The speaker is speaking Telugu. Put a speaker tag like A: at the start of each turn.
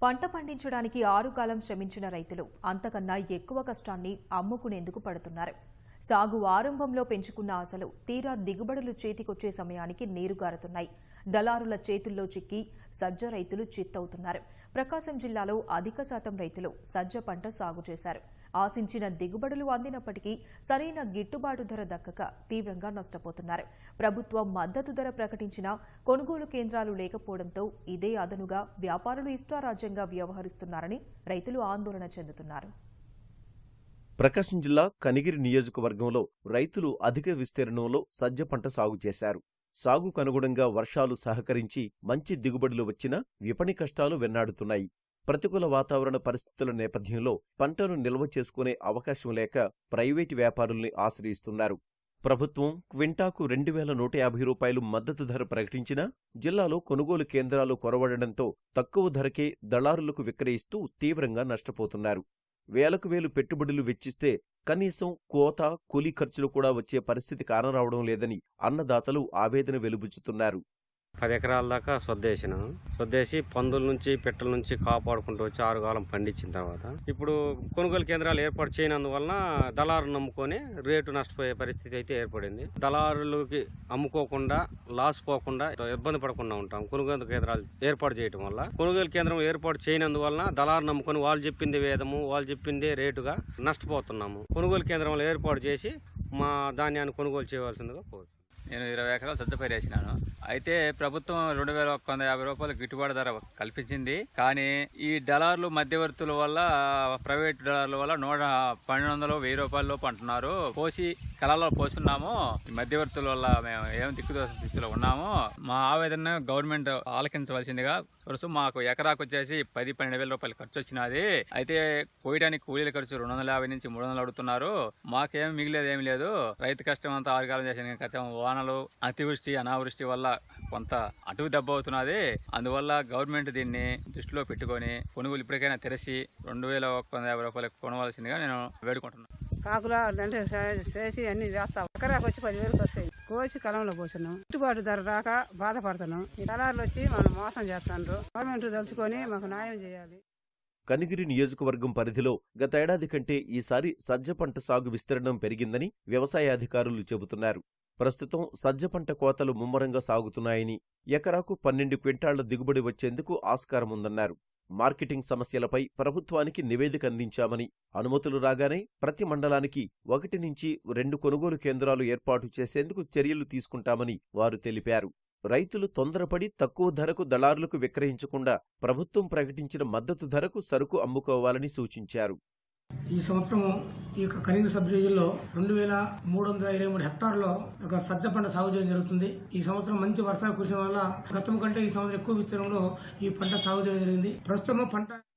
A: పంట పండించడానికి ఆరు కాలం శ్రమించిన రైతులు అంతకన్నా ఎక్కువ కష్టాన్ని అమ్ముకునేందుకు పడుతున్నారు సాగు ఆరంభంలో పెంచుకున్న ఆశలు తీరా దిగుబడులు చేతికొచ్చే సమయానికి నీరుగారుతున్నాయి దళారుల చేతుల్లో చిక్కి సజ్జ రైతులు చిత్తవుతున్నారు ప్రకాశం జిల్లాలో అధిక శాతం రైతులు సజ్జ పంట సాగు చేశారు ఆశించిన దిగుబడులు అందినప్పటికీ సరైన గిట్టుబాటు ధర దక్కక తీవ్రంగా నష్టపోతున్నారు ప్రభుత్వం మద్దతు ధర ప్రకటించినా కొనుగోలు కేంద్రాలు లేకపోవడంతో ఇదే అదనుగా వ్యాపారులు ఇష్టారాజ్యంగా వ్యవహరిస్తున్నారని రైతులు ఆందోళన చెందుతున్నారు
B: ప్రకాశం జిల్లా కనిగిరి నియోజకవర్గంలో రైతులు అధిక విస్తీర్ణంలో సజ్జ పంట సాగు చేశారు సాగుకు అనుగుణంగా వర్షాలు సహకరించి మంచి దిగుబడులు వచ్చినా విపణి కష్టాలు వెన్నాడుతున్నాయి ప్రతికూల వాతావరణ పరిస్థితుల నేపథ్యంలో పంటను నిల్వ చేసుకునే అవకాశం లేక ప్రైవేటు వ్యాపారుల్ని ఆశ్రయిస్తున్నారు ప్రభుత్వం క్వింటాకు రెండు వేల నూట యాభై రూపాయలు మద్దతు ధర ప్రకటించినా జిల్లాలో కొనుగోలు కేంద్రాలు కొరవడడంతో తక్కువ ధరకే దళారులకు విక్రయిస్తూ తీవ్రంగా నష్టపోతున్నారు వేలకు వేలు పెట్టుబడులు వెచ్చిస్తే కనీసం కోత కూలీ ఖర్చులు కూడా వచ్చే పరిస్థితి కానరావడం లేదని అన్నదాతలు ఆవేదన వెలుబుచ్చుతున్నారు
C: పది ఎకరాల దాకా సొద్దేసిన సొద్దేసి పందుల నుంచి పిట్టల నుంచి కాపాడుకుంటూ వచ్చి ఆరుగాలం పండించిన తర్వాత ఇప్పుడు కొనుగోలు కేంద్రాలు ఏర్పాటు చేయనందువలన దళారు నమ్ముకొని రేటు నష్టపోయే పరిస్థితి అయితే ఏర్పడింది దళారులకి అమ్ముకోకుండా లాస్ పోకుండా ఇబ్బంది పడకుండా ఉంటాం కొనుగోలు కేంద్రాలు ఏర్పాటు చేయడం వల్ల కొనుగోలు కేంద్రం ఏర్పాటు చేయనందువలన దళారు నమ్ముకొని వాళ్ళు చెప్పింది వేదము వాళ్ళు చెప్పిందే రేటుగా నష్టపోతున్నాము కొనుగోలు కేంద్రంలో ఏర్పాటు చేసి మా ధాన్యాన్ని కొనుగోలు చేయవలసిందిగా కోరుతున్నాం
D: నేను ఇరవై ఎకరాలు సజ్జపైరు వేసినాను అయితే ప్రభుత్వం రెండు వేల ఒక్క వంద యాభై రూపాయలు గిట్టుబాటు ధర కల్పించింది కానీ ఈ డలార్లు మధ్యవర్తుల వల్ల ప్రైవేట్ డలార్ల వల్ల నూట పన్నెండు వందలు వెయ్యి రూపాయల లోపు అంటున్నారు పోసి కళలో పోస్తున్నాము ఈ మధ్యవర్తుల వల్ల మేము ఏం దిక్కుదోస స్థితిలో ఉన్నాము మా ఆవేదన గవర్నమెంట్ ఆలకించవలసిందిగా ప్రస్తుతం మాకు ఎకరాకు వచ్చేసి పది పన్నెండు వేల రూపాయలు ఖర్చు వచ్చినది అయితే కోయడానికి కూలీల ఖర్చు రెండు వందల యాభై నుంచి మూడు వందలు అడుగుతున్నారు మాకేం మిగిలేదు ఏమి లేదు రైతు కష్టం అంతా ఆరుగాలం చేసిన కష్టం వానలు అతివృష్టి అనావృష్టి వల్ల కొంత అటు దెబ్బ అవుతున్నది అందువల్ల గవర్నమెంట్ దీన్ని దృష్టిలో పెట్టుకొని కొనుగోలు ఇప్పటికైనా తెరిచి రెండు వేల ఒక్క వంద యాభై రూపాయలకు కొనవలసిందిగా నేను వేడుకుంటున్నాను
E: కాకులా అంటే చే- చేసి అన్ని వేస్తాం ఎకరాకు వచ్చి పదివేలకు వస్తాయి కోసి కలంలో పోస్తున్నాం గిట్టుబాటు ధర రాక బాధపడుతున్నాం ఈ దళారులు వచ్చి మనం మోసం చేస్తున్నారు గవర్నమెంట్ తలుచుకొని మాకు న్యాయం చేయాలి
B: కనిగిరి నియోజకవర్గం పరిధిలో గతేడాది కంటే ఈసారి సజ్జ పంట సాగు విస్తీర్ణం పెరిగిందని వ్యవసాయ అధికారులు చెబుతున్నారు ప్రస్తుతం సజ్జ పంట కోతలు ముమ్మరంగా సాగుతున్నాయని ఎకరాకు పన్నెండు క్వింటాళ్ల దిగుబడి వచ్చేందుకు ఆస్కారముందన్నారు మార్కెటింగ్ సమస్యలపై ప్రభుత్వానికి నివేదిక అందించామని అనుమతులు రాగానే ప్రతి మండలానికి ఒకటి నుంచి రెండు కొనుగోలు కేంద్రాలు ఏర్పాటు చేసేందుకు చర్యలు తీసుకుంటామని వారు తెలిపారు రైతులు తొందరపడి తక్కువ ధరకు దళారులకు విక్రయించకుండా ప్రభుత్వం ప్రకటించిన మద్దతు ధరకు సరుకు అమ్ముకోవాలని సూచించారు
F: ఈ సంవత్సరం ఈ యొక్క కరీంనగర్ సబ్ డివిజన్లో రెండు వేల మూడు వందల ఇరవై మూడు హెక్టార్లో ఒక సజ్జ పంట సాగు చేయడం జరుగుతుంది ఈ సంవత్సరం మంచి వర్షాలు కురిసిన వల్ల గతం కంటే ఈ సంవత్సరం ఎక్కువ విస్తీర్ణంలో ఈ పంట సాగు చేయడం జరిగింది ప్రస్తుతం పంట